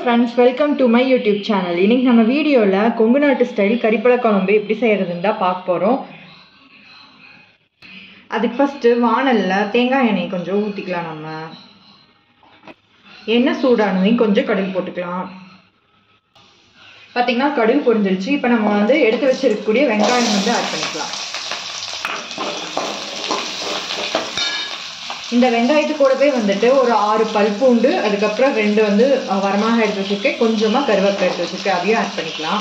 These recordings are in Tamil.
friends welcome to my YouTube channel இன்னைக்கு நம்ம வீடியோவில் கொங்கு நாட்டு ஸ்டைல் கறிப்பழ குழம்பு எப்படி செய்கிறதுன்னு தான் பார்க்க போகிறோம் அதுக்கு ஃபஸ்ட்டு வானலில் தேங்காய் எண்ணெய் கொஞ்சம் ஊற்றிக்கலாம் நம்ம எண்ணெய் சூடானதையும் கொஞ்சம் கடுகு போட்டுக்கலாம் பார்த்தீங்கன்னா கடுகு பொரிஞ்சிருச்சு இப்போ நம்ம வந்து எடுத்து வச்சிருக்கக்கூடிய வெங்காயம் வந்து ஆட் பண்ணிக்கலாம் இந்த வெங்காயத்து கூடவே வந்துட்டு ஒரு ஆறு பல் பூண்டு அதுக்கப்புறம் ரெண்டு வந்து வரமாக எடுத்து வச்சிருக்கேன் கொஞ்சமாக கருவேப்பிலை எடுத்து வச்சிருக்கேன் அதையும் ஆட் பண்ணிக்கலாம்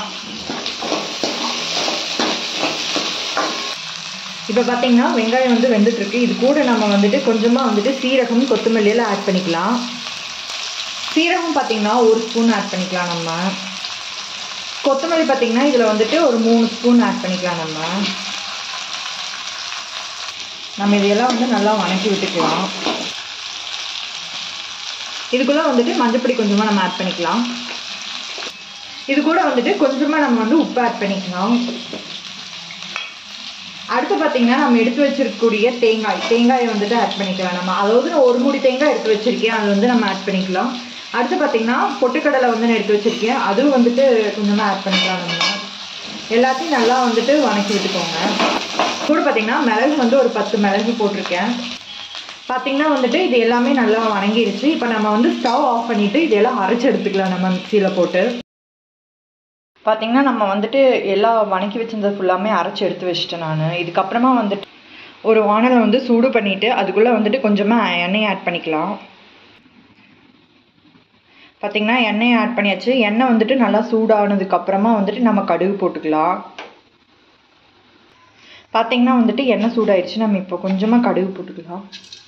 இப்போ பார்த்தீங்கன்னா வெங்காயம் வந்து வெந்துட்டு இருக்கு இது கூட நம்ம வந்துட்டு கொஞ்சமாக வந்துட்டு சீரகம் கொத்தமல்லியெல்லாம் ஆட் பண்ணிக்கலாம் சீரகம் பார்த்தீங்கன்னா ஒரு ஸ்பூன் ஆட் பண்ணிக்கலாம் நம்ம கொத்தமல்லி பார்த்தீங்கன்னா இதில் வந்துட்டு ஒரு மூணு ஸ்பூன் ஆட் பண்ணிக்கலாம் நம்ம நம்ம இதையெல்லாம் வந்து நல்லா வணக்கி விட்டுக்கலாம் இதுக்குள்ளே வந்துட்டு மஞ்சப்பொடி கொஞ்சமாக நம்ம ஆட் பண்ணிக்கலாம் இது கூட வந்துட்டு கொஞ்சமாக நம்ம வந்து உப்பு ஆட் பண்ணிக்கலாம் அடுத்து பார்த்தீங்கன்னா நம்ம எடுத்து வச்சிருக்கக்கூடிய தேங்காய் தேங்காயை வந்துட்டு ஆட் பண்ணிக்கலாம் நம்ம அதாவது நான் ஒரு மூடி தேங்காய் எடுத்து வச்சிருக்கேன் அது வந்து நம்ம ஆட் பண்ணிக்கலாம் அடுத்து பார்த்தீங்கன்னா பொட்டுக்கடலை வந்து நான் எடுத்து வச்சிருக்கேன் அதுவும் வந்துட்டு கொஞ்சமாக ஆட் பண்ணிக்கலாம் நம்ம எல்லாத்தையும் நல்லா வந்துட்டு வணக்கி விட்டுக்கோங்க கூட பார்த்தீங்கன்னா மிளகு வந்து ஒரு பத்து மிளகு போட்டிருக்கேன் பார்த்தீங்கன்னா வந்துட்டு இது எல்லாமே நல்லா வணங்கிடுச்சு இப்போ நம்ம வந்து ஸ்டவ் ஆஃப் பண்ணிவிட்டு இதெல்லாம் அரைச்சி எடுத்துக்கலாம் நம்ம மிக்சியில் போட்டு பார்த்தீங்கன்னா நம்ம வந்துட்டு எல்லாம் வணக்கி வச்சிருந்தது ஃபுல்லாமே அரைச்சி எடுத்து வச்சுட்டேன் நான் இதுக்கப்புறமா வந்துட்டு ஒரு வானலை வந்து சூடு பண்ணிவிட்டு அதுக்குள்ளே வந்துட்டு கொஞ்சமாக எண்ணெய் ஆட் பண்ணிக்கலாம் பார்த்திங்கன்னா எண்ணெயை ஆட் பண்ணியாச்சு எண்ணெய் வந்துட்டு நல்லா சூடானதுக்கப்புறமா வந்துட்டு நம்ம கடுகு போட்டுக்கலாம் பார்த்தீங்கன்னா வந்துட்டு எண்ணெய் சூடாயிடுச்சு நம்ம இப்போ கொஞ்சமாக கடுகு போட்டுக்கலாம்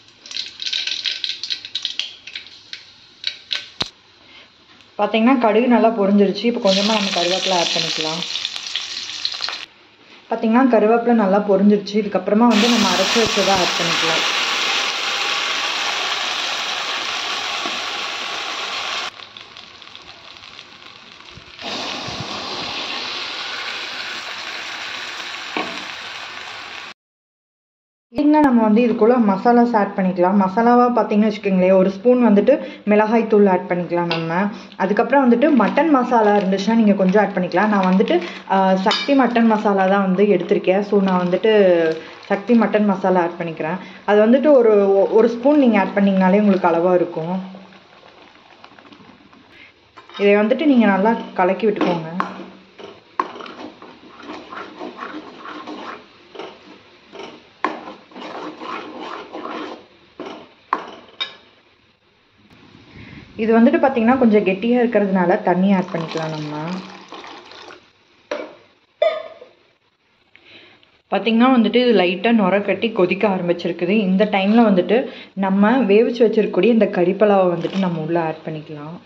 பார்த்தீங்கன்னா கடுகு நல்லா பொரிஞ்சிருச்சு இப்போ கொஞ்சமாக நம்ம கருவேப்பிலை ஆட் பண்ணிக்கலாம் பார்த்தீங்கன்னா கருவேப்பிலை நல்லா பொரிஞ்சிருச்சு இதுக்கப்புறமா வந்து நம்ம அரைச்சி வச்சதை ஆட் பண்ணிக்கலாம் பார்த்திங்கன்னா நம்ம வந்து இதுக்குள்ளே மசாலாஸ் ஆட் பண்ணிக்கலாம் மசாலாவாக பார்த்தீங்கன்னு வச்சுக்கோங்களேன் ஒரு ஸ்பூன் வந்துட்டு மிளகாய் தூள் ஆட் பண்ணிக்கலாம் நம்ம அதுக்கப்புறம் வந்துட்டு மட்டன் மசாலா இருந்துச்சுன்னா நீங்கள் கொஞ்சம் ஆட் பண்ணிக்கலாம் நான் வந்துட்டு சக்தி மட்டன் மசாலா தான் வந்து எடுத்திருக்கேன் ஸோ நான் வந்துட்டு சக்தி மட்டன் மசாலா ஆட் பண்ணிக்கிறேன் அது வந்துட்டு ஒரு ஒரு ஸ்பூன் நீங்கள் ஆட் பண்ணிங்கனாலே உங்களுக்கு அளவாக இருக்கும் இதை வந்துட்டு நீங்கள் நல்லா கலக்கி விட்டுக்கோங்க இது வந்துட்டு பார்த்தீங்கன்னா கொஞ்சம் கெட்டியாக இருக்கிறதுனால தண்ணி ஆட் பண்ணிக்கலாம் நம்ம பார்த்திங்கன்னா வந்துட்டு இது லைட்டாக நுர கட்டி கொதிக்க ஆரம்பிச்சிருக்குது இந்த டைமில் வந்துட்டு நம்ம வேவிச்சு வச்சிருக்கக்கூடிய இந்த கறிப்பலாவை வந்துட்டு நம்ம உள்ளே ஆட் பண்ணிக்கலாம்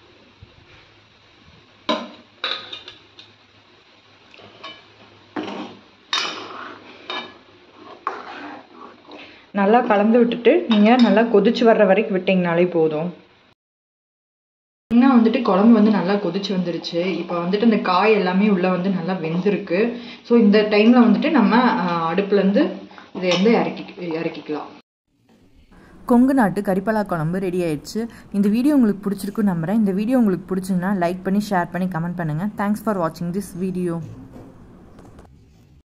நல்லா கலந்து விட்டுட்டு நீங்கள் நல்லா கொதிச்சு வர்ற வரைக்கும் விட்டிங்கனாலே போதும் பார்த்தீங்கன்னா வந்துட்டு குழம்பு வந்து நல்லா கொதிச்சு வந்துருச்சு இப்போ வந்துட்டு இந்த காய் எல்லாமே உள்ளே வந்து நல்லா வெந்திருக்கு ஸோ இந்த டைமில் வந்துட்டு நம்ம அடுப்புலேருந்து இதை வந்து இறக்கி இறக்கிக்கலாம் கொங்கு நாட்டு கறிப்பலா குழம்பு ரெடி ஆயிடுச்சு இந்த வீடியோ உங்களுக்கு பிடிச்சிருக்குன்னு நம்புகிறேன் இந்த வீடியோ உங்களுக்கு பிடிச்சிருந்தா லைக் பண்ணி ஷேர் பண்ணி கமெண்ட் பண்ணுங்கள் தேங்க்ஸ் ஃபார் வாட்சிங் திஸ் வீடியோ